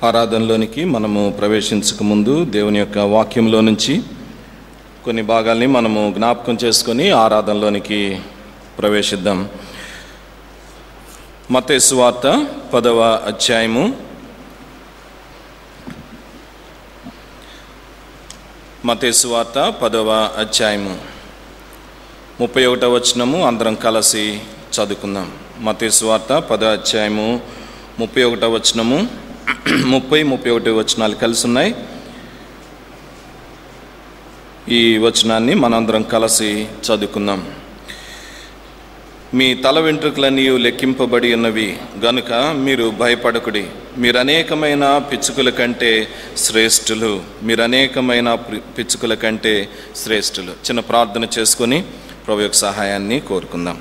ఆరాధనలోనికి మనము ప్రవేశించక ముందు దేవుని యొక్క వాక్యంలో నుంచి కొన్ని భాగాల్ని మనము జ్ఞాపకం చేసుకొని ఆరాధనలోనికి ప్రవేశిద్దాం మత్తయి వార్త పదవ అధ్యాయము మత్తయి వార్త పదవ అధ్యాయము ముప్పై ఒకటవ వచనము అందరం కలిసి చదువుకుందాం మత్తయి వార్త పద అధ్యాయము ముప్పై ఒకటవ వచనము ముప్పై ముప్పై ఒకటి వచనాలు కలిసి ఉన్నాయి ఈ వచనాన్ని మనందరం కలిసి చదువుకుందాం మీ తల వెంట్రుకలన్నీ లెక్కింపబడి ఉన్నవి గనుక మీరు భయపడకుడి మీరు అనేకమైన పిచ్చుకల కంటే శ్రేష్ఠులు మీరు అనేకమైన పి- పిచ్చుకల కంటే శ్రేష్ఠులు చిన్న ప్రార్థన చేసుకొని ప్రభు యొక్క సహాయాన్ని కోరుకుందాం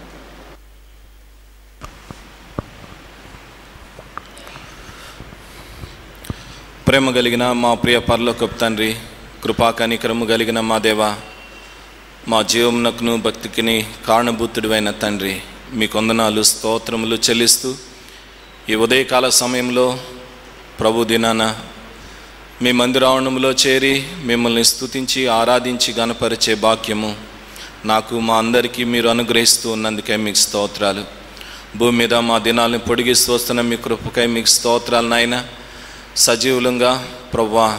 ప్రేమ కలిగిన మా ప్రియ పరలోకపు తండ్రి కృపా కనికరము కలిగిన మా దేవా మా జీవమునకును భక్తికిని కారణభూతుడివైన తండ్రి మీ కొందనాలు స్తోత్రములు చెల్లిస్తూ ఈ ఉదయకాల సమయంలో ప్రభు దినాన మీ మందిరావణంలో చేరి మిమ్మల్ని స్తుతించి ఆరాధించి గనపరిచే భాగ్యము నాకు మా అందరికీ మీరు అనుగ్రహిస్తూ ఉన్నందుకే మీకు స్తోత్రాలు భూమి మీద మా దినాలను పొడిగిస్తూ వస్తున్న మీ కృపకై మీకు స్తోత్రాలు నాయన సజీవులంగా ప్రవ్వా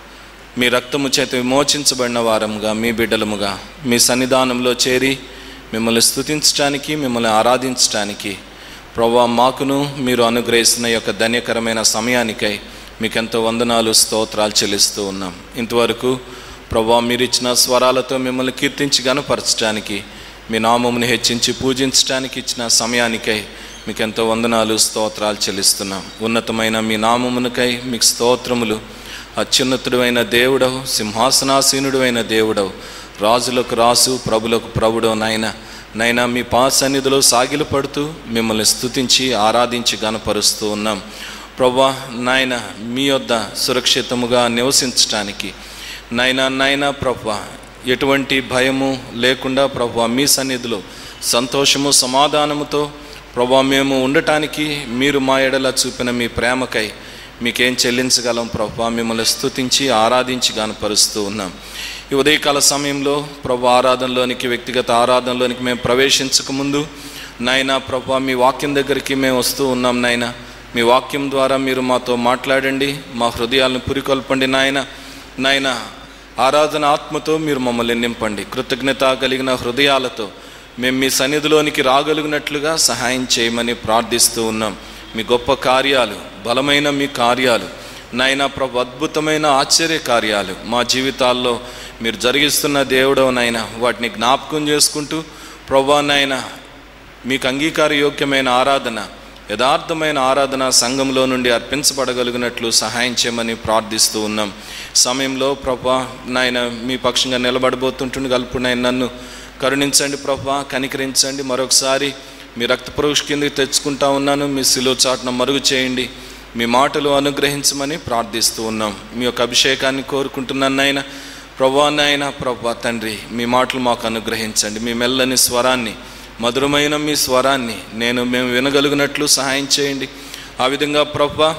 మీ రక్తము చేత విమోచించబడిన వారముగా మీ బిడ్డలముగా మీ సన్నిధానంలో చేరి మిమ్మల్ని స్తుతించడానికి మిమ్మల్ని ఆరాధించడానికి ప్రభా మాకును మీరు అనుగ్రహిస్తున్న ఈ యొక్క ధన్యకరమైన సమయానికై మీకెంతో వందనాలు స్తోత్రాలు చెల్లిస్తూ ఉన్నాం ఇంతవరకు ప్రభా మీరు ఇచ్చిన స్వరాలతో మిమ్మల్ని కీర్తించి గనపరచడానికి మీ నామమును హెచ్చించి పూజించడానికి ఇచ్చిన సమయానికై మీకెంతో వందనాలు స్తోత్రాలు చెల్లిస్తున్నాం ఉన్నతమైన మీ నామమునకై మీకు స్తోత్రములు అత్యున్నతుడైన దేవుడవు సింహాసనాసీనుడు అయిన దేవుడవు రాజులకు రాసు ప్రభులకు ప్రభుడవు నాయన నైనా మీ పా సన్నిధిలో సాగిలు పడుతూ మిమ్మల్ని స్తుతించి ఆరాధించి గనపరుస్తూ ఉన్నాం ప్రభా నాయన మీ యొద్ద సురక్షితముగా నివసించటానికి నైనా నైనా ప్రభా ఎటువంటి భయము లేకుండా ప్రభా మీ సన్నిధిలో సంతోషము సమాధానముతో ప్రభా మేము ఉండటానికి మీరు మా ఎడల చూపిన మీ ప్రేమకై మీకేం చెల్లించగలం ప్రభా మిమ్మల్ని స్తుతించి ఆరాధించి గానపరుస్తూ ఉన్నాం ఈ ఉదయకాల సమయంలో ప్రభు ఆరాధనలోనికి వ్యక్తిగత ఆరాధనలోనికి మేము ప్రవేశించక ముందు నాయన ప్రభా మీ వాక్యం దగ్గరికి మేము వస్తూ ఉన్నాం నాయన మీ వాక్యం ద్వారా మీరు మాతో మాట్లాడండి మా హృదయాలను పురికొల్పండి నాయన నాయన ఆరాధన ఆత్మతో మీరు మమ్మల్ని నింపండి కృతజ్ఞత కలిగిన హృదయాలతో మేము మీ సన్నిధిలోనికి రాగలిగినట్లుగా సహాయం చేయమని ప్రార్థిస్తూ ఉన్నాం మీ గొప్ప కార్యాలు బలమైన మీ కార్యాలు నాయన ప్రభు అద్భుతమైన ఆశ్చర్య కార్యాలు మా జీవితాల్లో మీరు జరిగిస్తున్న దేవుడవు నాయన వాటిని జ్ఞాపకం చేసుకుంటూ ప్రభా నాయన మీకు అంగీకార యోగ్యమైన ఆరాధన యథార్థమైన ఆరాధన సంఘంలో నుండి అర్పించబడగలిగినట్లు సహాయం చేయమని ప్రార్థిస్తూ ఉన్నాం సమయంలో ప్రభా నాయన మీ పక్షంగా నిలబడబోతుంటుండి గలుపు నాయన నన్ను కరుణించండి ప్రభా కనికరించండి మరొకసారి మీ రక్త పరోక్ష కిందకి తెచ్చుకుంటా ఉన్నాను మీ సిలువ చాటున మరుగు చేయండి మీ మాటలు అనుగ్రహించమని ప్రార్థిస్తూ ఉన్నాం మీ యొక్క అభిషేకాన్ని కోరుకుంటున్నాను నాయన ప్రభా నాయన ప్రభా తండ్రి మీ మాటలు మాకు అనుగ్రహించండి మీ మెల్లని స్వరాన్ని మధురమైన మీ స్వరాన్ని నేను మేము వినగలిగినట్లు సహాయం చేయండి ఆ విధంగా ప్రభా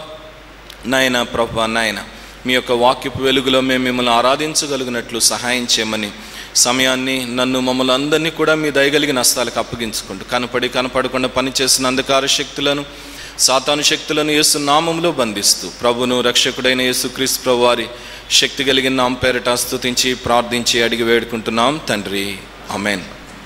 నాయన ప్రభా నాయన మీ యొక్క వాక్యపు వెలుగులో మేము మిమ్మల్ని ఆరాధించగలిగినట్లు సహాయం చేయమని సమయాన్ని నన్ను మమ్మల్ని అందరినీ కూడా మీ దయగలిగిన హస్తాలకు అప్పగించుకుంటూ కనపడి కనపడకుండా పనిచేసిన అంధకార శక్తులను సాతాను శక్తులను యేసు నామంలో బంధిస్తూ ప్రభును రక్షకుడైన యేసుక్రీస్తు ప్రభు వారి శక్తి కలిగిన నామ పేరిట స్తుతించి ప్రార్థించి అడిగి వేడుకుంటున్నాం తండ్రి అమెన్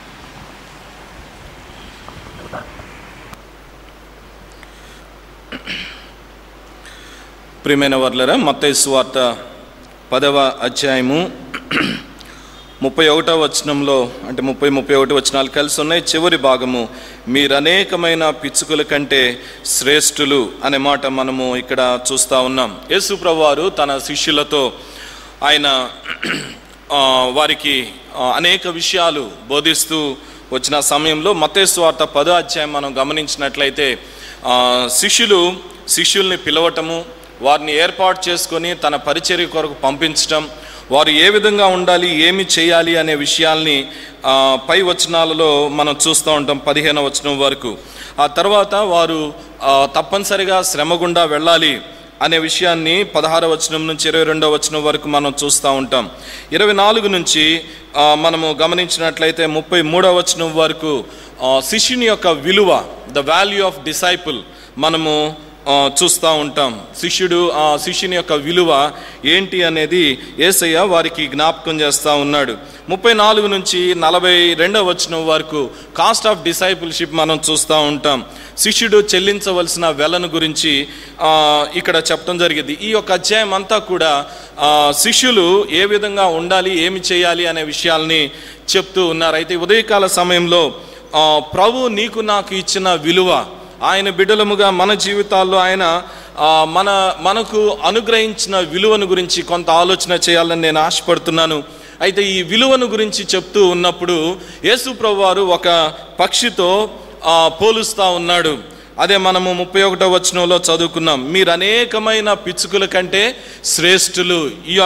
ప్రియమైన వర్లరా మత్తయి సువార్త పదవ అధ్యాయము ముప్పై ఒకటో వచనంలో అంటే ముప్పై ముప్పై ఒకటి వచనాలు కలిసి ఉన్నాయి చివరి భాగము మీరు అనేకమైన పిచ్చుకల కంటే శ్రేష్ఠులు అనే మాట మనము ఇక్కడ చూస్తూ ఉన్నాం యేసు ప్రభువారు తన శిష్యులతో ఆయన ఆ, వారికి ఆ, అనేక విషయాలు బోధిస్తూ వచ్చిన సమయంలో మత్తయి వార్త పదో అధ్యాయం మనం గమనించినట్లయితే ఆ, శిష్యులు శిష్యుల్ని పిలవటము వారిని ఏర్పాటు చేసుకొని తన పరిచర్య కొరకు పంపించటం వారు ఏ విధంగా ఉండాలి ఏమి చేయాలి అనే విషయాల్ని ఆ, పై వచనాలలో మనం చూస్తూ ఉంటాం పదిహేను వచనం వరకు ఆ తర్వాత వారు ఆ, తప్పనిసరిగా శ్రమ గుండా వెళ్ళాలి అనే విషయాన్ని పదహార వచనం నుంచి ఇరవై రెండవ వచనం వరకు మనం చూస్తూ ఉంటాం ఇరవై నాలుగు నుంచి ఆ, మనము గమనించినట్లయితే ముప్పై మూడవ వచనం వరకు ఆ, శిష్యుని యొక్క విలువ ద వాల్యూ ఆఫ్ డిసైపుల్ మనము ఆ, చూస్తూ ఉంటాం శిష్యుడు ఆ శిష్యుని యొక్క విలువ ఏంటి అనేది ఏసయ్య వారికి జ్ఞాపకం చేస్తూ ఉన్నాడు ముప్పై నాలుగు నుంచి నలభై రెండవ వచనం వరకు కాస్ట్ ఆఫ్ డిసైపుల్షిప్ మనం చూస్తూ ఉంటాం శిష్యుడు చెల్లించవలసిన వెలను గురించి ఆ, ఇక్కడ చెప్పడం జరిగింది ఈ యొక్క అధ్యాయం అంతా కూడా ఆ, శిష్యులు ఏ విధంగా ఉండాలి ఏమి చేయాలి అనే విషయాల్ని చెప్తూ ఉన్నారు అయితే ఉదయకాల సమయంలో ఆ, ప్రభు నీకు నాకు ఇచ్చిన విలువ ఆయన బిడ్డలముగా మన జీవితాల్లో ఆయన ఆ, మన మనకు అనుగ్రహించిన విలువను గురించి కొంత ఆలోచన చేయాలని నేను ఆశపడుతున్నాను అయితే ఈ విలువను గురించి చెప్తూ ఉన్నప్పుడు యేసు ప్రభు వారు ఒక పక్షితో ఆ, పోలుస్తూ ఉన్నాడు అదే మనము ముప్పై ఒకటో వచనంలో చదువుకున్నాం మీరు అనేకమైన పిచ్చుకల కంటే శ్రేష్ఠులు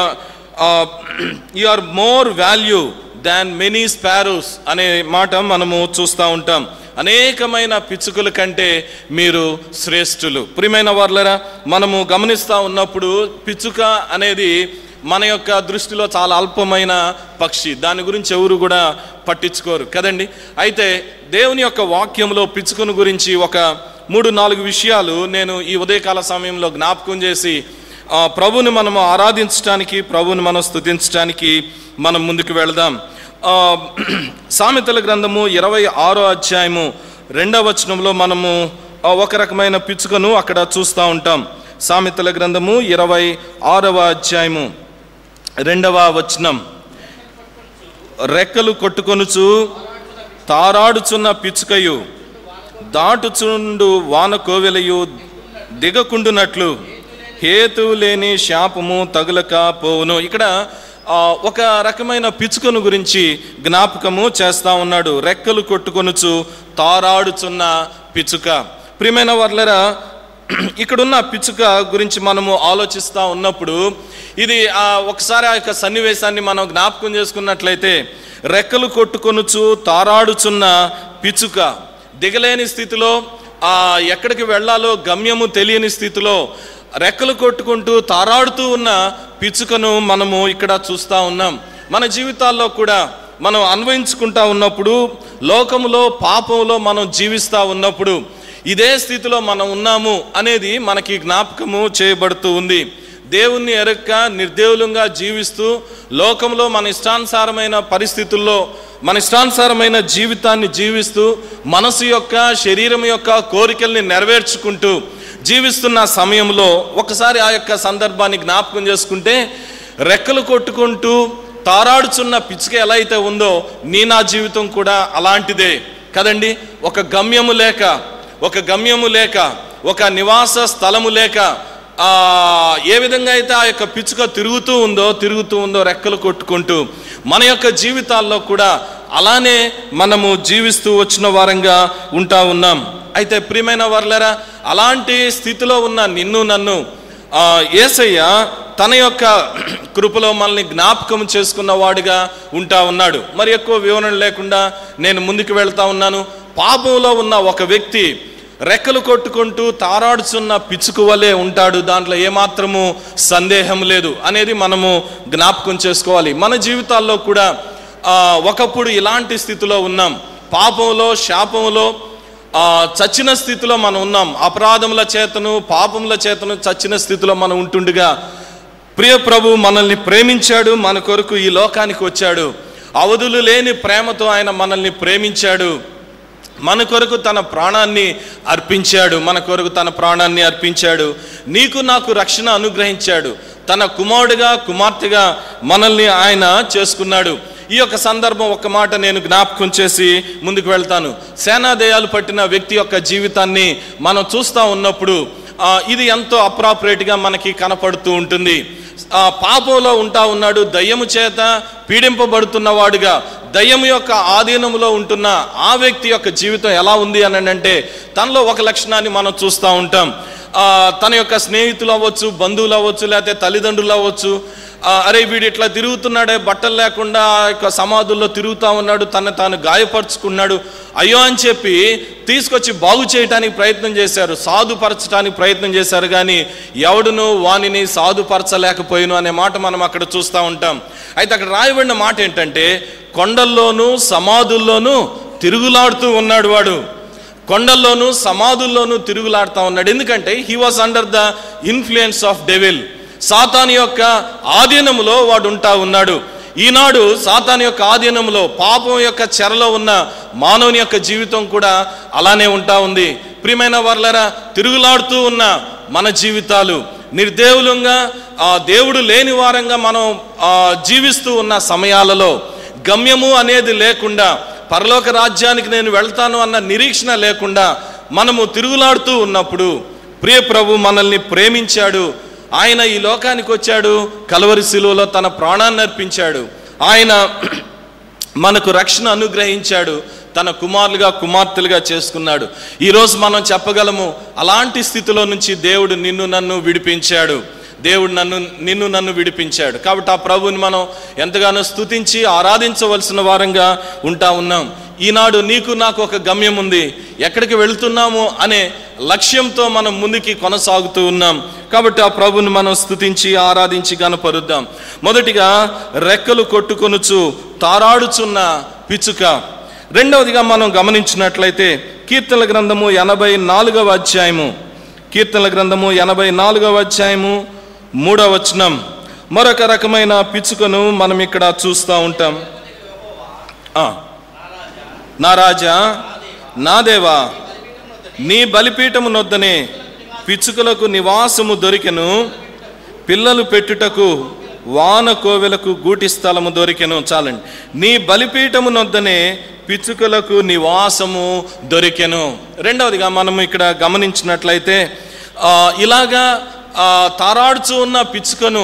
you are more value than many sparrows అనే మాట మనము చూస్తూ ఉంటాం అనేకమైన పిచ్చుకల కంటే మీరు శ్రేష్ఠులు ప్రియమైన వాళ్ళరా మనము గమనిస్తూ ఉన్నప్పుడు పిచ్చుక అనేది మన యొక్క దృష్టిలో చాలా అల్పమైన పక్షి దాని గురించి ఎవరు కూడా పట్టించుకోరు కదండి అయితే దేవుని యొక్క వాక్యంలో పిచ్చుకను గురించి ఒక మూడు నాలుగు విషయాలు నేను ఈ ఉదయకాల సమయంలో జ్ఞాపకం చేసి ఆ, ప్రభుని మనము ఆరాధించడానికి ప్రభుని మనం స్తుతించడానికి మనం ముందుకు వెళదాం ఆ, సామెతల గ్రంథము ఇరవై ఆరో అధ్యాయము రెండవ వచనంలో మనము ఆ, ఒక రకమైన పిచ్చుకను అక్కడ చూస్తూ ఉంటాం సామెతల గ్రంథము ఇరవై ఆరవ అధ్యాయము రెండవ వచనం రెక్కలు కొట్టుకొనుచు తారాడుచున్న పిచ్చుకయు దాటుచుండు వాన కోవెలయు దిగకుండునట్లు హేతు లేని శాపము తగులక పోవును ఇక్కడ ఆ, ఒక రకమైన పిచ్చుకను గురించి జ్ఞాపకము చేస్తా ఉన్నాడు రెక్కలు కొట్టుకొనుచు తారాడుచున్న పిచ్చుక ప్రియమైన వర్లరా ఇక్కడున్న పిచ్చుక గురించి మనము ఆలోచిస్తూ ఉన్నప్పుడు ఇది ఆ, ఒకసారి ఆ యొక్క సన్నివేశాన్ని మనం జ్ఞాపకం చేసుకున్నట్లయితే రెక్కలు కొట్టుకొనుచు తారాడుచున్న పిచ్చుక దిగలేని స్థితిలో ఆ ఎక్కడికి వెళ్ళాలో గమ్యము తెలియని స్థితిలో రెక్కలు కొట్టుకుంటూ తారాడుతూ ఉన్న పిచ్చుకను మనము ఇక్కడ చూస్తూ ఉన్నాం మన జీవితాల్లో కూడా మనం అన్వయించుకుంటా ఉన్నప్పుడు లోకములో పాపంలో మనం జీవిస్తూ ఉన్నప్పుడు ఇదే స్థితిలో మనం ఉన్నాము అనేది మనకి జ్ఞాపకము చేయబడుతూ ఉంది దేవుణ్ణి ఎరక్క నిర్దేవులంగా జీవిస్తూ లోకంలో మన ఇష్టానుసారమైన పరిస్థితుల్లో మన ఇష్టానుసారమైన జీవితాన్ని జీవిస్తూ మనసు యొక్క శరీరం యొక్క కోరికల్ని నెరవేర్చుకుంటూ జీవిస్తున్న సమయంలో ఒకసారి ఆ యొక్క సందర్భాన్ని జ్ఞాపకం చేసుకుంటే రెక్కలు కొట్టుకుంటూ తారాడుచున్న పిచ్చుక ఎలా అయితే ఉందో నీ నా జీవితం కూడా అలాంటిదే కదండి ఒక గమ్యము లేక ఒక గమ్యము లేక ఒక నివాస స్థలము లేక ఆ, ఏ విధంగా అయితే ఆ యొక్క పిచ్చుక తిరుగుతూ ఉందో తిరుగుతూ ఉందో రెక్కలు కొట్టుకుంటూ మన యొక్క జీవితాల్లో కూడా అలానే మనము జీవిస్తూ వచ్చిన వారంగా ఉంటా ఉన్నాం అయితే ప్రియమైన వర్లరా అలాంటి స్థితిలో ఉన్న నిన్ను నన్ను ఆ, యేసయ్య తన యొక్క కృపలో మనల్ని జ్ఞాపకం చేసుకున్న వాడిగా ఉంటా ఉన్నాడు మరి ఎక్కువ వివరణ లేకుండా నేను ముందుకు వెళ్తా ఉన్నాను పాపంలో ఉన్న ఒక వ్యక్తి రెక్కలు కొట్టుకుంటూ తారాడుచున్న పిచ్చుకు వలె ఉంటాడు దాంట్లో ఏమాత్రము సందేహం లేదు అనేది మనము జ్ఞాపకం చేసుకోవాలి మన జీవితాల్లో కూడా ఆ, ఒకప్పుడు ఇలాంటి స్థితిలో ఉన్నాం పాపంలో శాపంలో ఆ, చచ్చిన స్థితిలో మనం ఉన్నాం అపరాధముల చేతను పాపముల చేతను చచ్చిన స్థితిలో మనం ఉంటుండగా ప్రియ ప్రభు మనల్ని ప్రేమించాడు మన కొరకు ఈ లోకానికి వచ్చాడు అవధులు లేని ప్రేమతో ఆయన మనల్ని ప్రేమించాడు మన కొరకు తన ప్రాణాన్ని అర్పించాడు మన కొరకు తన ప్రాణాన్ని అర్పించాడు నీకు నాకు రక్షణ అనుగ్రహించాడు తన కుమారుడిగా కుమార్తెగా మనల్ని ఆయన చేసుకున్నాడు ఈ యొక్క సందర్భం ఒక మాట నేను జ్ఞాపకం చేసి ముందుకు వెళ్తాను సేనాదయాలు పట్టిన వ్యక్తి యొక్క జీవితాన్ని మనం చూస్తూ ఉన్నప్పుడు ఆ, ఇది ఎంతో అప్రాపరేట్గా మనకి కనపడుతూ ఉంటుంది ఆ, పాపంలో ఉంటా ఉన్నాడు దయ్యము చేత పీడింపబడుతున్నవాడుగా దయ్యం యొక్క ఆధీనంలో ఉంటున్న ఆ వ్యక్తి యొక్క జీవితం ఎలా ఉంది అని అంటే తనలో ఒక లక్షణాన్ని మనం చూస్తూ ఉంటాం ఆ, తన యొక్క స్నేహితులు అవ్వచ్చు బంధువులు అవ్వచ్చు లేకపోతే తల్లిదండ్రులు అవ్వచ్చు ఆ, అరే వీడు ఇట్లా తిరుగుతున్నాడే బట్టలు లేకుండా ఆ యొక్క సమాధుల్లో తిరుగుతూ ఉన్నాడు తను తాను గాయపరుచుకున్నాడు అయ్యో అని చెప్పి తీసుకొచ్చి బాగు చేయటానికి ప్రయత్నం చేశారు సాధుపరచడానికి ప్రయత్నం చేశారు కానీ ఎవడును వానిని సాధుపరచలేకపోయిను అనే మాట మనం అక్కడ చూస్తూ ఉంటాం అయితే అక్కడ రాయబడిన మాట ఏంటంటే కొండల్లోనూ సమాధుల్లోనూ తిరుగులాడుతూ ఉన్నాడు వాడు కొండల్లోనూ సమాధుల్లోనూ తిరుగులాడుతూ ఉన్నాడు ఎందుకంటే he was under the influence of devil సాతాన్ యొక్క ఆధీనములో వాడు ఉంటా ఉన్నాడు ఈనాడు సాతాన్ యొక్క ఆధీనంలో పాపం యొక్క చెరలో ఉన్న మానవుని యొక్క జీవితం కూడా అలానే ఉంటా ఉంది ప్రియమైన వర్లరా తిరుగులాడుతూ ఉన్న మన జీవితాలు నిర్దేవులంగా ఆ దేవుడు లేని వారంగా మనం ఆ, జీవిస్తూ ఉన్న సమయాలలో గమ్యము అనేది లేకుండా పరలోక రాజ్యానికి నేను వెళ్తాను అన్న నిరీక్షణ లేకుండా మనము తిరుగులాడుతూ ఉన్నప్పుడు ప్రియ ప్రభు మనల్ని ప్రేమించాడు ఆయన ఈ లోకానికి వచ్చాడు కలవరి శిలువలో తన ప్రాణాన్ని అర్పించాడు ఆయన మనకు రక్షణ అనుగ్రహించాడు తన కుమారులుగా కుమార్తెలుగా చేసుకున్నాడు ఈరోజు మనం చెప్పగలము అలాంటి స్థితిలో నుంచి దేవుడు నిన్ను నన్ను విడిపించాడు దేవుడు నన్ను నిన్ను నన్ను విడిపించాడు కాబట్టి ఆ ప్రభువుని మనం ఎంతగానో స్తుతించి ఆరాధించవలసిన వారంగా ఉంటా ఉన్నాం ఈనాడు నీకు నాకు ఒక గమ్యం ఉంది ఎక్కడికి వెళ్తున్నాము అనే లక్ష్యంతో మనం ముందుకి కొనసాగుతూ ఉన్నాం కాబట్టి ఆ ప్రభుని మనం స్తుతించి ఆరాధించి గనపరుద్దాం మొదటిగా రెక్కలు కొట్టుకొనుచు తారాడుచున్న పిచ్చుక రెండవదిగా మనం గమనించినట్లయితే కీర్తనల గ్రంథము ఎనభై నాలుగవ అధ్యాయము కీర్తనల గ్రంథము ఎనభై నాలుగవ అధ్యాయము మూడవ వచనం మరొక రకమైన పిచ్చుకను మనం ఇక్కడ చూస్తూ ఉంటాం ఆ. నా రాజా నా దేవా నీ బలిపీఠము నొద్దనే పిచ్చుకలకు నివాసము దొరికెను పిల్లలు పెట్టుటకు వాన కోవెలకు గూటి స్థలము దొరికెను చాలండి నీ బలిపీఠము నొద్దనే పిచ్చుకలకు నివాసము దొరికెను రెండవదిగా మనం ఇక్కడ గమనించినట్లయితే ఆ, ఇలాగా ఆ, తారాడుచూ ఉన్న పిచ్చుకను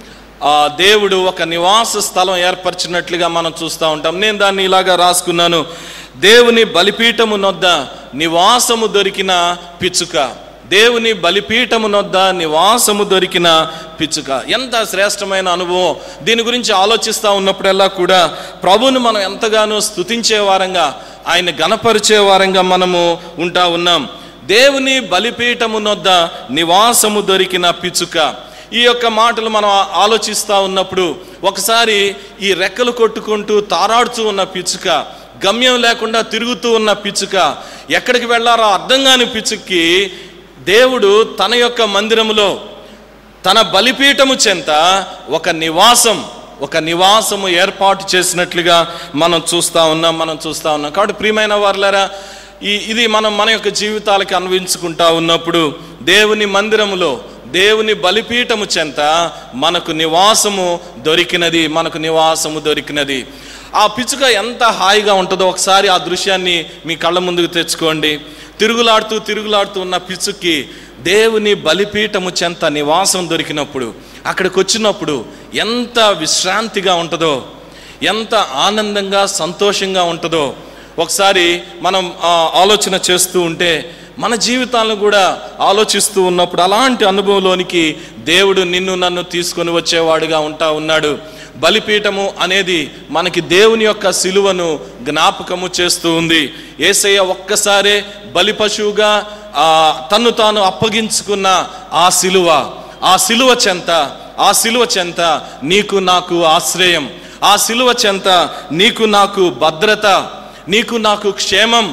ఆ దేవుడు ఒక నివాస స్థలం ఏర్పరిచినట్లుగా మనం చూస్తూ ఉంటాం నేను దాన్ని ఇలాగా రాసుకున్నాను దేవుని బలిపీఠము నొద్ద నివాసము దొరికిన పిచ్చుక దేవుని బలిపీఠము నొద్ద నివాసము దొరికిన పిచ్చుక ఎంత శ్రేష్టమైన అనుభవం దీని గురించి ఆలోచిస్తూ ఉన్నప్పుడల్లా కూడా ప్రభువును మనం ఎంతగానో స్తుతించే వారంగా ఆయన గణపరిచే వారంగా మనము ఉంటా ఉన్నాం దేవుని బలిపీఠము నొద్ద నివాసము దొరికిన పిచ్చుక ఈ యొక్క మాటలు మనం ఆ- ఆలోచిస్తూ ఉన్నప్పుడు ఒకసారి ఈ రెక్కలు కొట్టుకుంటూ తారాడుతూ ఉన్న పిచ్చుక గమ్యం లేకుండా తిరుగుతూ ఉన్న పిచ్చుక ఎక్కడికి వెళ్ళారో అర్థం కాని పిచ్చుకి దేవుడు తన యొక్క మందిరములో తన బలిపీఠము చెంత ఒక నివాసం ఒక నివాసము ఏర్పాటు చేసినట్లుగా మనం చూస్తా ఉన్నాం మనం చూస్తా ఉన్నాం కాబట్టి ప్రియమైన వారులారా ఈ ఇది మనం మన యొక్క జీవితాలకి అన్వయించుకుంటా ఉన్నప్పుడు దేవుని మందిరములో దేవుని బలిపీఠము చెంత మనకు నివాసము దొరికినది మనకు నివాసము దొరికినది ఆ పిచ్చుక ఎంత హాయిగా ఉంటుందో ఒకసారి ఆ దృశ్యాన్ని మీ కళ్ళ ముందుకు తెచ్చుకోండి తిరుగులాడుతూ తిరుగులాడుతూ ఉన్న పిచ్చుకి దేవుని బలిపీఠము చెంత నివాసం దొరికినప్పుడు అక్కడికి వచ్చినప్పుడు ఎంత విశ్రాంతిగా ఉంటుందో ఎంత ఆనందంగా సంతోషంగా ఉంటుందో ఒకసారి మనం ఆ, ఆలోచన చేస్తూ ఉంటే మన జీవితాలను కూడా ఆలోచిస్తూ ఉన్నప్పుడు అలాంటి అనుభవంలోనికి దేవుడు నిన్ను నన్ను తీసుకొని వచ్చేవాడుగా ఉంటా ఉన్నాడు బలిపీఠము అనేది మనకి దేవుని యొక్క సిలువను జ్ఞాపకము చేస్తూ ఉంది ఏసయ్య ఒక్కసారే బలి పశువుగా ఆ, తన్ను తాను అప్పగించుకున్న ఆ సిలువ ఆ సిలువ చెంత ఆ సిలువ చెంత నీకు నాకు ఆశ్రయం ఆ సిలువ చెంత నీకు నాకు భద్రత నీకు నాకు క్షేమం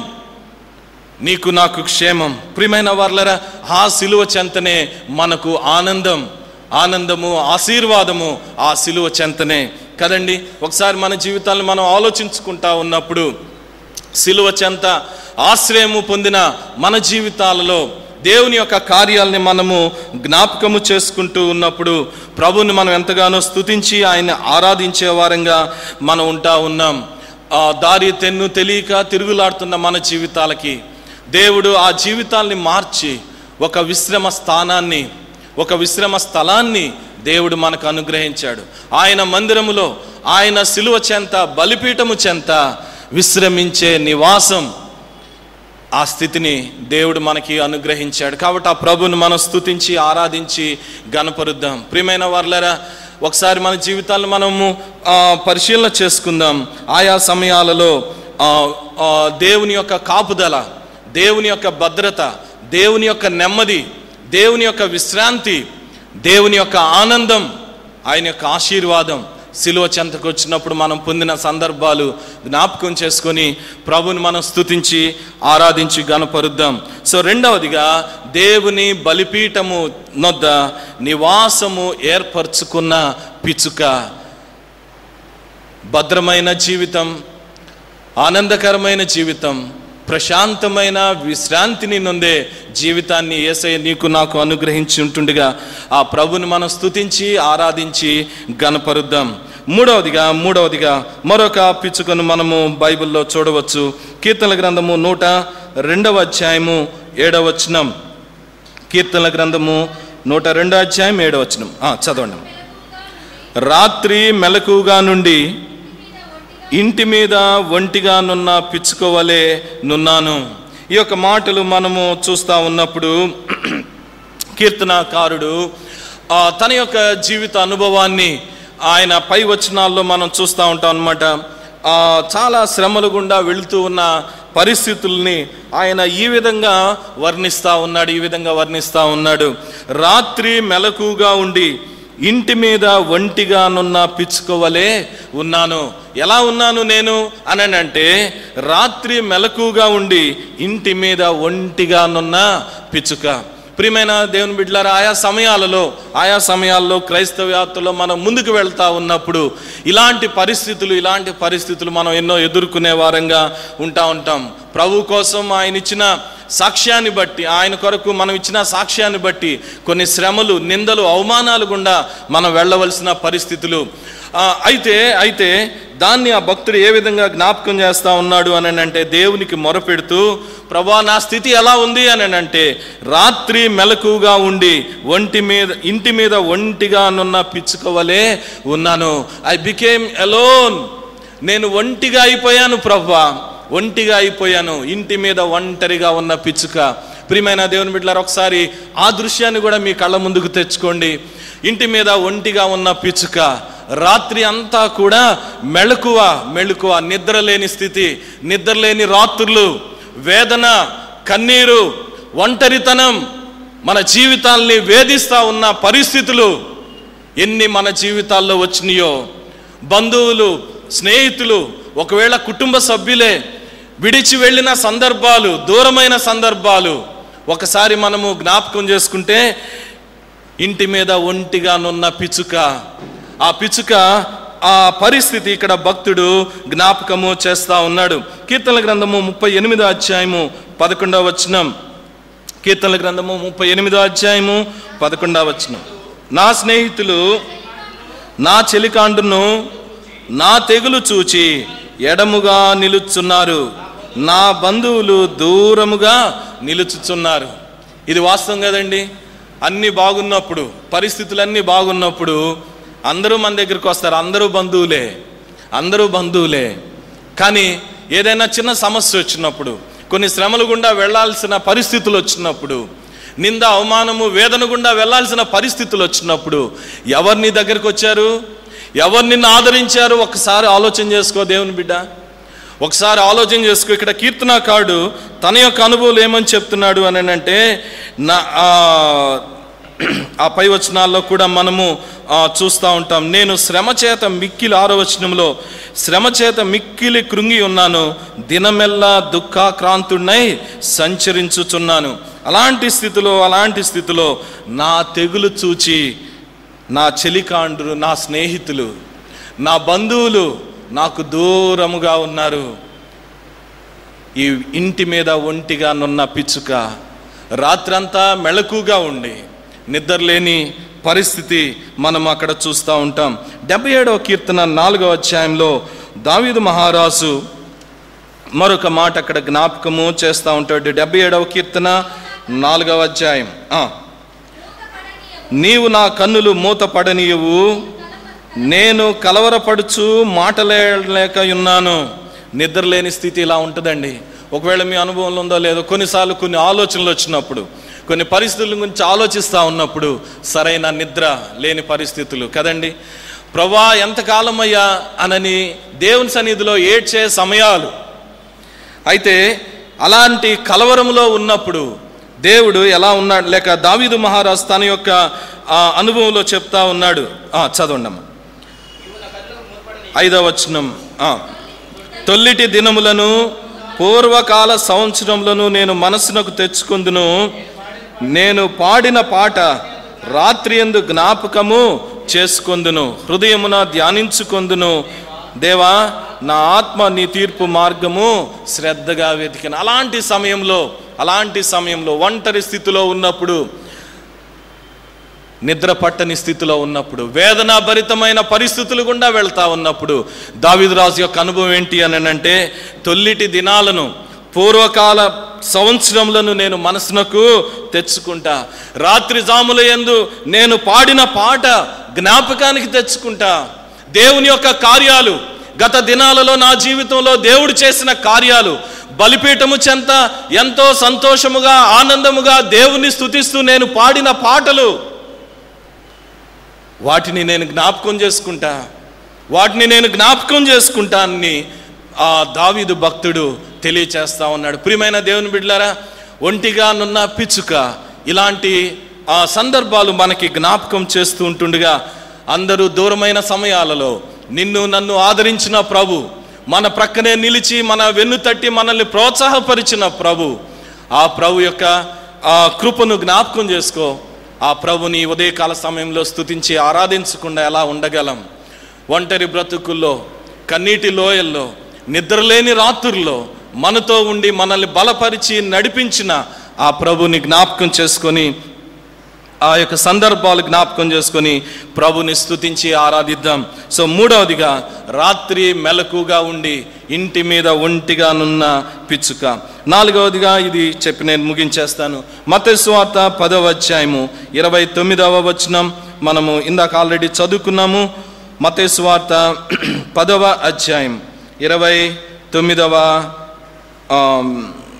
నీకు నాకు క్షేమం ప్రియమైన వర్లరా ఆ సిలువ చెంతనే మనకు ఆనందం ఆనందము ఆశీర్వాదము ఆ సిలువ చెంతనే కదండి ఒకసారి మన జీవితాలను మనం ఆలోచించుకుంటా ఉన్నప్పుడు సిలువ చెంత ఆశ్రయము పొందిన మన జీవితాలలో దేవుని యొక్క కార్యాలని మనము జ్ఞాపకము చేసుకుంటూ ఉన్నప్పుడు ప్రభుని మనం ఎంతగానో స్తుతించి ఆయన ఆరాధించే వారంగా మనం ఉంటా ఉన్నాం ఆ దారి తెన్ను తెలియక తిరుగులాడుతున్న మన జీవితాలకి దేవుడు ఆ జీవితాల్ని మార్చి ఒక విశ్రమ స్థానాన్ని ఒక విశ్రమ స్థలాన్ని దేవుడు మనకు అనుగ్రహించాడు ఆయన మందిరములో ఆయన సిలువ చెంత బలిపీఠము చెంత విశ్రమించే నివాసం ఆ స్థితిని దేవుడు మనకి అనుగ్రహించాడు కాబట్టి ఆ ప్రభుని మనం స్తుతించి ఆరాధించి గనపరుద్దాం ప్రియమైన వాళ్ళరా ఒకసారి మన జీవితాలను మనము ఆ, పరిశీలన చేసుకుందాం ఆయా సమయాలలో ఆ, ఆ, దేవుని యొక్క కాపుదల దేవుని యొక్క భద్రత దేవుని యొక్క నెమ్మది దేవుని యొక్క విశ్రాంతి దేవుని యొక్క ఆనందం ఆయన యొక్క ఆశీర్వాదం శిలువ చెంతకు వచ్చినప్పుడు మనం పొందిన సందర్భాలు జ్ఞాపకం చేసుకొని ప్రభుని మనం స్తుతించి ఆరాధించి గనపరుద్దాం సో రెండవదిగా దేవుని బలిపీఠము నొద్ద నివాసము ఏర్పరచుకున్న పిచ్చుక భద్రమైన జీవితం ఆనందకరమైన జీవితం ప్రశాంతమైన విశ్రాంతిని నొందే జీవితాన్ని ఏసయ్య నీకు నాకు అనుగ్రహించి ఉంటుండగా ఆ ప్రభుని మనం స్తుతించి ఆరాధించి గనపరుద్దాం మూడవదిగా మూడవదిగా మరొక పిచ్చుకను మనము బైబిల్లో చూడవచ్చు కీర్తన గ్రంథము నూట రెండవ అధ్యాయము ఏడవ వచనం కీర్తన గ్రంథము నూట రెండో అధ్యాయం ఏడవ వచనం ఆ, చదవండి రాత్రి మెలకుగా నుండి ఇంటి మీద ఒంటిగా నున్న పిచ్చుకోవలే నున్నాను ఈ యొక్క మాటలు మనము చూస్తూ ఉన్నప్పుడు కీర్తనాకారుడు ఆ, తన యొక్క జీవిత అనుభవాన్ని ఆయన పై వచనాల్లో మనం చూస్తూ ఉంటాం అనమాట చాలా శ్రమలు గుండా వెళుతూ ఉన్న పరిస్థితుల్ని ఆయన ఈ విధంగా వర్ణిస్తూ ఉన్నాడు ఈ విధంగా వర్ణిస్తూ ఉన్నాడు రాత్రి మెలకుగా ఉండి ఇంటి మీద ఒంటిగానున్న పిచ్చుకోవలే ఉన్నాను ఎలా ఉన్నాను నేను అని అంటే రాత్రి మెలకుగా ఉండి ఇంటి మీద ఒంటిగానున్న పిచ్చుక ప్రియమైన దేవుని బిడ్డలారా ఆయా సమయాలలో ఆయా సమయాల్లో క్రైస్తవ యాత్రలో మనం ముందుకు వెళ్తా ఉన్నప్పుడు ఇలాంటి పరిస్థితులు ఇలాంటి పరిస్థితులు మనం ఎన్నో ఎదుర్కొనే వారంగా ఉంటా ఉంటాం ప్రభు కోసం ఆయన ఇచ్చిన సాక్ష్యాన్ని బట్టి ఆయన కొరకు మనం ఇచ్చిన సాక్ష్యాన్ని బట్టి కొన్ని శ్రమలు నిందలు అవమానాలు గుండా మనం వెళ్ళవలసిన పరిస్థితులు ఆ, అయితే అయితే దాన్ని ఆ భక్తుడు ఏ విధంగా జ్ఞాపకం చేస్తా ఉన్నాడు అని అంటే దేవునికి మొరపెడుతూ ప్రభా నా స్థితి ఎలా ఉంది అని అంటే రాత్రి మెలకుగా ఉండి ఒంటి మీద ఇంటి మీద ఒంటిగా నున్న పిచ్చుకోవలే ఉన్నాను ఐ బికేమ్ అలోన్ నేను ఒంటిగా అయిపోయాను ప్రభా ఒంటిగా అయిపోయాను ఇంటి మీద ఒంటరిగా ఉన్న పిచ్చుక ప్రియమైన దేవుని బిడ్డలారు ఒకసారి ఆ దృశ్యాన్ని కూడా మీ కళ్ళ ముందుకు తెచ్చుకోండి ఇంటి మీద ఒంటిగా ఉన్న పిచ్చుక రాత్రి అంతా కూడా మెళకువ మెళకువ నిద్రలేని స్థితి నిద్రలేని రాత్రులు వేదన కన్నీరు ఒంటరితనం మన జీవితాల్ని వేధిస్తా ఉన్న పరిస్థితులు ఎన్ని మన జీవితాల్లో వచ్చినాయో బంధువులు స్నేహితులు ఒకవేళ కుటుంబ సభ్యులే విడిచి వెళ్ళిన సందర్భాలు దూరమైన సందర్భాలు ఒకసారి మనము జ్ఞాపకం చేసుకుంటే ఇంటి మీద ఒంటిగానున్న పిచ్చుక ఆ పిచ్చుక ఆ పరిస్థితి ఇక్కడ భక్తుడు జ్ఞాపకము చేస్తా ఉన్నాడు కీర్తన గ్రంథము ముప్పై ఎనిమిదో అధ్యాయము పదకొండవ వచనం కీర్తన గ్రంథము ముప్పై ఎనిమిదో అధ్యాయము పదకొండవ వచనం నా స్నేహితులు నా చెలికాండును నా తెగులు చూచి ఎడముగా నిలుచున్నారు నా బంధువులు దూరముగా నిలుచుచున్నారు ఇది వాస్తవం కదండి అన్నీ బాగున్నప్పుడు పరిస్థితులన్నీ బాగున్నప్పుడు అందరూ మన దగ్గరికి వస్తారు అందరూ బంధువులే అందరూ బంధువులే కానీ ఏదైనా చిన్న సమస్య వచ్చినప్పుడు కొన్ని శ్రమలు గుండా వెళ్ళాల్సిన పరిస్థితులు వచ్చినప్పుడు నింద అవమానము వేదన గుండా వెళ్ళాల్సిన పరిస్థితులు వచ్చినప్పుడు ఎవరు నీ దగ్గరికి వచ్చారు ఎవరు నిన్ను ఆదరించారు ఒకసారి ఆలోచన చేసుకో దేవుని బిడ్డ ఒకసారి ఆలోచన చేసుకో ఇక్కడ కీర్తనాకారుడు తన యొక్క అనుభవాలు ఏమని చెప్తున్నాడు అని అంటే నా ఆ, ఆ పై వచనాల్లో కూడా మనము ఆ, చూస్తూ ఉంటాం నేను శ్రమ చేత మిక్కిలి ఆరో వచనంలో శ్రమ చేత మిక్కిలి కృంగి ఉన్నాను దినమెల్లా దుఃఖాక్రాంతుడినై సంచరించుచున్నాను అలాంటి స్థితిలో అలాంటి స్థితిలో నా తెగులు చూచి నా చెలికాండ్రు నా స్నేహితులు నా బంధువులు నాకు దూరముగా ఉన్నారు ఈ ఇంటి మీద ఒంటిగా నున్న పిచ్చుక రాత్రంతా మెళకుగా ఉండి నిద్రలేని పరిస్థితి మనం అక్కడ చూస్తూ ఉంటాం డెబ్బై ఏడవ కీర్తన నాలుగవ అధ్యాయంలో దావీదు మహారాజు మరొక మాట అక్కడ జ్ఞాపకము చేస్తూ ఉంటాడు డెబ్బై ఏడవ కీర్తన నాలుగవ అధ్యాయం ఆ. నీవు నా కన్నులు మూతపడనీయవు నేను కలవరపడుచు మాటలేక ఉన్నాను నిద్రలేని స్థితి ఇలా ఉంటుందండి ఒకవేళ మీ అనుభవంలో ఉందో లేదో కొన్నిసార్లు కొన్ని ఆలోచనలు వచ్చినప్పుడు కొన్ని పరిస్థితుల గురించి ఆలోచిస్తూ ఉన్నప్పుడు సరైన నిద్ర లేని పరిస్థితులు కదండి ప్రభా ఎంతకాలమయ్యా అనని దేవుని సన్నిధిలో ఏడ్చే సమయాలు అయితే అలాంటి కలవరంలో ఉన్నప్పుడు దేవుడు ఎలా ఉన్నాడు లేక దావీదు మహారాజ్ తన యొక్క ఆ, అనుభవంలో చెప్తా ఉన్నాడు ఆ, చదవండమ్మా ఐదవ వచనం ఆ. తొల్లిటి దినములను పూర్వకాల సంవత్సరములను నేను మనసునకు తెచ్చుకుందును నేను పాడిన పాట రాత్రి ఎందు జ్ఞాపకము చేసుకొందును హృదయమున ధ్యానించుకొందును దేవా నా ఆత్మ నీ తీర్పు మార్గము శ్రద్ధగా వెతికిన అలాంటి సమయంలో అలాంటి సమయంలో ఒంటరి స్థితిలో ఉన్నప్పుడు నిద్ర పట్టని స్థితిలో ఉన్నప్పుడు వేదనాభరితమైన పరిస్థితులు గుండా వెళ్తా ఉన్నప్పుడు దావిదురాజు యొక్క అనుభవం ఏంటి అని అంటే తొల్లిటి దినాలను పూర్వకాల సంవత్సరములను నేను మనసునకు తెచ్చుకుంటా రాత్రి జాముల యందు నేను పాడిన పాట జ్ఞాపకానికి తెచ్చుకుంటా దేవుని యొక్క కార్యాలు గత దినాలలో నా జీవితంలో దేవుడు చేసిన కార్యాలు బలిపీఠము చెంత ఎంతో సంతోషముగా ఆనందముగా దేవుని స్తుతిస్తూ నేను పాడిన పాటలు వాటిని నేను జ్ఞాపకం చేసుకుంటా వాటిని నేను జ్ఞాపకం చేసుకుంటా అని ఆ దావీదు భక్తుడు తెలియచేస్తా ఉన్నాడు ప్రియమైన దేవుని బిడ్డలారా ఒంటిగా నున్న పిచ్చుక ఇలాంటి ఆ సందర్భాలు మనకి జ్ఞాపకం చేస్తూ ఉంటుండగా అందరూ దూరమైన సమయాలలో నిన్ను నన్ను ఆదరించిన ప్రభు మన ప్రక్కనే నిలిచి మన వెన్ను తట్టి మనల్ని ప్రోత్సాహపరిచిన ప్రభు ఆ ప్రభు యొక్క ఆ కృపను జ్ఞాపకం చేసుకో ఆ ప్రభుని ఉదయకాల సమయంలో స్తుతించి ఆరాధించకుండా ఎలా ఉండగలం ఒంటరి బ్రతుకుల్లో కన్నీటి లోయల్లో నిద్రలేని రాత్రుల్లో మనతో ఉండి మనల్ని బలపరిచి నడిపించిన ఆ ప్రభుని జ్ఞాపకం చేసుకొని ఆ యొక్క సందర్భాలు జ్ఞాపకం చేసుకొని ప్రభుని స్తుతించి ఆరాధిద్దాం సో మూడవదిగా రాత్రి మెలకుగా ఉండి ఇంటి మీద ఒంటిగా నున్న పిచ్చుక నాలుగవదిగా ఇది చెప్పి నేను ముగించేస్తాను మతస్వార్త పదవ అధ్యాయము ఇరవై తొమ్మిదవ వచనం మనము ఇందాక ఆల్రెడీ చదువుకున్నాము మతస్వార్త పదవ అధ్యాయం ఇరవై తొమ్మిదవ ఆమ్,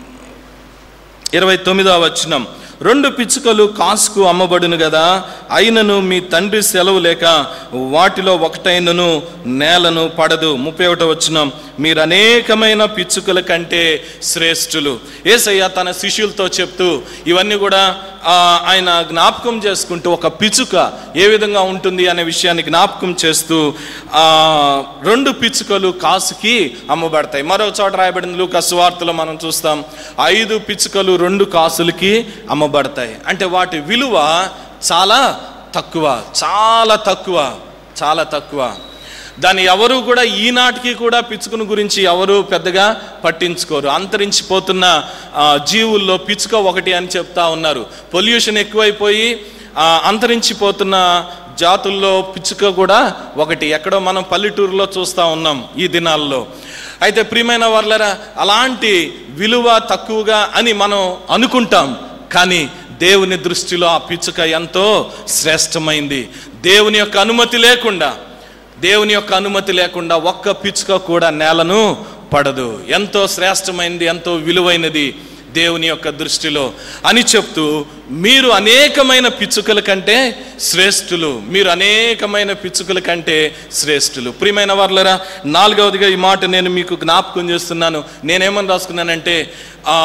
ఇరవై తొమ్మిదవ వచనం రెండు పిచ్చుకలు కాసుకు అమ్మబడును కదా అయినను మీ తండ్రి సెలవు లేక వాటిలో ఒకటైనను నేలను పడదు ముప్పై ఒకటో వచనం మీరు అనేకమైన పిచ్చుకల కంటే శ్రేష్ఠులు ఏసయ్య తన శిష్యులతో చెప్తూ ఇవన్నీ కూడా ఆ, ఆయన జ్ఞాపకం చేసుకుంటూ ఒక పిచ్చుక ఏ విధంగా ఉంటుంది అనే విషయాన్ని జ్ఞాపకం చేస్తూ ఆ, రెండు పిచ్చుకలు కాసుకి అమ్మబడతాయి మరో చోట రాయబడింది లూకా సువార్తలో మనం చూస్తాం ఐదు పిచ్చుకలు రెండు కాసులకి అమ్మబడతాయి అంటే వాటి విలువ చాలా తక్కువ చాలా తక్కువ చాలా తక్కువ దాన్ని ఎవరు కూడా ఈనాటికి కూడా పిచ్చుకను గురించి ఎవరు పెద్దగా పట్టించుకోరు అంతరించిపోతున్న ఆ, జీవుల్లో పిచ్చుక ఒకటి అని చెప్తా ఉన్నారు పొల్యూషన్ ఎక్కువైపోయి ఆ, అంతరించిపోతున్న జాతుల్లో పిచ్చుక కూడా ఒకటి ఎక్కడో మనం పల్లెటూరులో చూస్తూ ఉన్నాం ఈ దినాల్లో అయితే ప్రియమైన వాళ్ళరా అలాంటి విలువ తక్కువగా అని మనం అనుకుంటాం కానీ దేవుని దృష్టిలో ఆ పిచ్చుక ఎంతో శ్రేష్టమైంది దేవుని యొక్క అనుమతి లేకుండా దేవుని యొక్క అనుమతి లేకుండా ఒక్క పిచ్చుక కూడా నేలను పడదు ఎంతో శ్రేష్టమైనది ఎంతో విలువైనది దేవుని యొక్క దృష్టిలో అని చెప్తూ మీరు అనేకమైన పిచ్చుకల కంటే శ్రేష్ఠులు మీరు అనేకమైన పిచ్చుకల కంటే శ్రేష్ఠులు ప్రియమైన వర్లరా నాలుగవదిగా ఈ మాట నేను మీకు జ్ఞాపకం చేస్తున్నాను నేనేమని రాసుకున్నానంటే ఆ,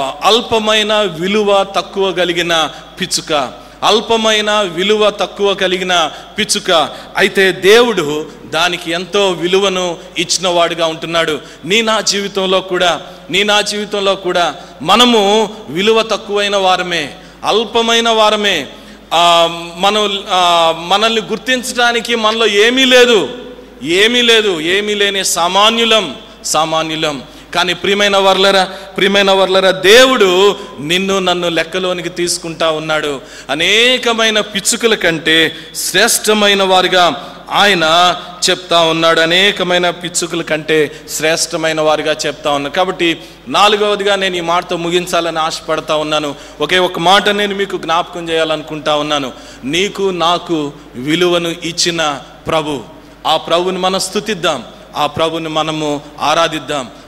అల్పమైన విలువ తక్కువ కలిగిన పిచ్చుక అల్పమైన విలువ తక్కువ కలిగిన పిచ్చుక అయితే దేవుడు దానికి ఎంతో విలువను ఇచ్చిన వాడుగా ఉంటున్నాడు నీ నా జీవితంలో కూడా నీ నా జీవితంలో కూడా మనము విలువ తక్కువైన వారమే అల్పమైన వారమే ఆ, మనం ఆ, మనల్ని గుర్తించడానికి మనలో ఏమీ లేదు ఏమీ లేదు ఏమీ లేని సామాన్యులం సామాన్యులం కానీ ప్రియమైన వర్లరా ప్రియమైన వర్లరా దేవుడు నిన్ను నన్ను లెక్కలోనికి తీసుకుంటా ఉన్నాడు అనేకమైన పిచ్చుకల కంటే శ్రేష్టమైన వారిగా ఆయన చెప్తా ఉన్నాడు అనేకమైన పిచ్చుకల కంటే శ్రేష్టమైన వారిగా చెప్తా ఉన్నాడు కాబట్టి నాలుగవదిగా నేను ఈ మాటతో ముగించాలని ఆశపడతా ఉన్నాను ఒకే ఒక మాట నేను మీకు జ్ఞాపకం చేయాలనుకుంటా ఉన్నాను నీకు నాకు విలువను ఇచ్చిన ప్రభు ఆ ప్రభుని మనం స్తుతిద్దాం ఆ ప్రభుని మనము ఆరాధిద్దాం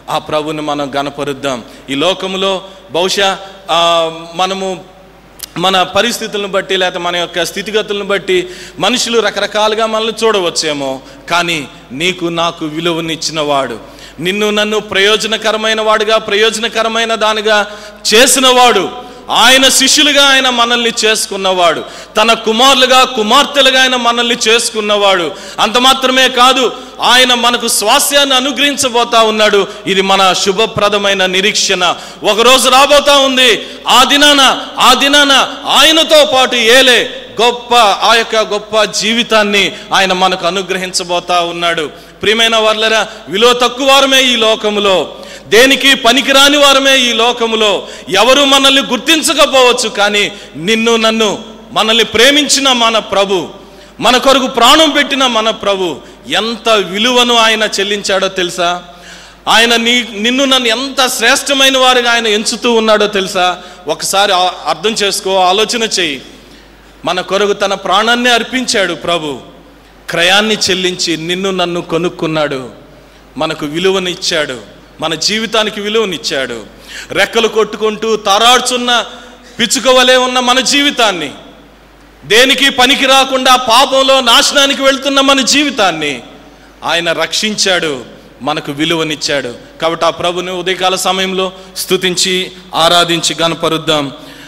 ఆ ప్రభుని మనం గనపరుద్దాం ఈ లోకములో బహుశా ఆ, మనము మన పరిస్థితులను బట్టి లేకపోతే మన యొక్క స్థితిగతులను బట్టి మనుషులు రకరకాలుగా మనల్ని చూడవచ్చేమో కానీ నీకు నాకు విలువనిచ్చిన వాడు నిన్ను నన్ను ప్రయోజనకరమైన వాడుగా ప్రయోజనకరమైన దానిగా చేసినవాడు ఆయన శిష్యులుగా ఆయన మనల్ని చేసుకున్నవాడు తన కుమారులుగా కుమార్తెలుగా ఆయన మనల్ని చేసుకున్నవాడు అంత మాత్రమే కాదు ఆయన మనకు స్వాస్యాన్ని అనుగ్రహించబోతా ఉన్నాడు ఇది మన శుభప్రదమైన నిరీక్షణ ఒకరోజు రాబోతా ఉంది ఆ దినాన ఆ దినాన ఆయనతో పాటు ఏలే గొప్ప ఆ యొక్క గొప్ప జీవితాన్ని ఆయన మనకు అనుగ్రహించబోతా ఉన్నాడు ప్రియమైన వర్లరా విలువ తక్కువ వారమే ఈ లోకములో దేనికి పనికిరాని వారమే ఈ లోకములో ఎవరు మనల్ని గుర్తించకపోవచ్చు కానీ నిన్ను నన్ను మనల్ని ప్రేమించిన మన ప్రభు మన కొరకు ప్రాణం పెట్టిన మన ప్రభు ఎంత విలువను ఆయన చెల్లించాడో తెలుసా ఆయన నీ నిన్ను నన్ను ఎంత శ్రేష్టమైన వారిగా ఆయన ఎంచుతూ ఉన్నాడో తెలుసా ఒకసారి ఆ- అర్థం చేసుకో ఆలోచన చెయ్యి మన కొరకు తన ప్రాణాన్ని అర్పించాడు ప్రభు క్రయాన్ని చెల్లించి నిన్ను నన్ను కొనుక్కున్నాడు మనకు విలువనిచ్చాడు మన జీవితానికి విలువనిచ్చాడు రెక్కలు కొట్టుకుంటూ తారాడుచున్న పిచ్చుక వలె ఉన్న మన జీవితాన్ని దేనికి పనికి రాకుండా పాపంలో నాశనానికి వెళ్తున్న మన జీవితాన్ని ఆయన రక్షించాడు మనకు విలువనిచ్చాడు కాబట్టి ఆ ప్రభుని ఉదయకాల సమయంలో స్తుతించి ఆరాధించి గనపరుద్దాం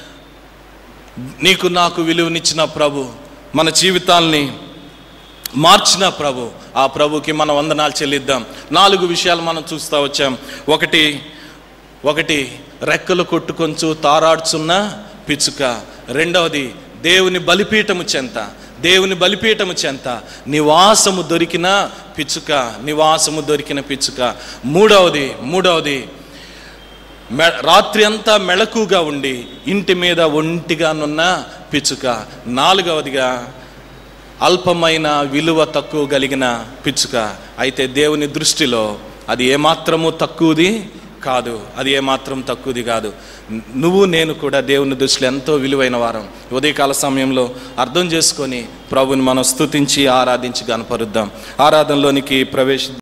నీకు నాకు విలువనిచ్చిన ప్రభు మన జీవితాల్ని మార్చిన ప్రభు ఆ ప్రభుకి మనం వందనాలు చెల్లిద్దాం నాలుగు విషయాలు మనం చూస్తూ వచ్చాం ఒకటి ఒకటి రెక్కలు కొట్టుకొంచు తారాడుచున్న పిచ్చుక రెండవది దేవుని బలిపీఠము చెంత దేవుని బలిపీఠము చెంత నివాసము దొరికిన పిచ్చుక నివాసము దొరికిన పిచ్చుక మూడవది మూడవది మె రాత్రి అంతా మెళకుగా ఉండి ఇంటి మీద ఒంటిగానున్న పిచ్చుక నాలుగవదిగా అల్పమైన విలువ తక్కువ కలిగిన పిచ్చుక అయితే దేవుని దృష్టిలో అది ఏమాత్రము తక్కువది కాదు అది ఏమాత్రం తక్కువది కాదు నువ్వు నేను కూడా దేవుని దృష్టిలో ఎంతో విలువైన వారం ఉదయకాల సమయంలో అర్థం చేసుకొని ప్రభుని మనం స్తుతించి ఆరాధించి గనపరుద్దాం ఆరాధనలోనికి ప్రవేశ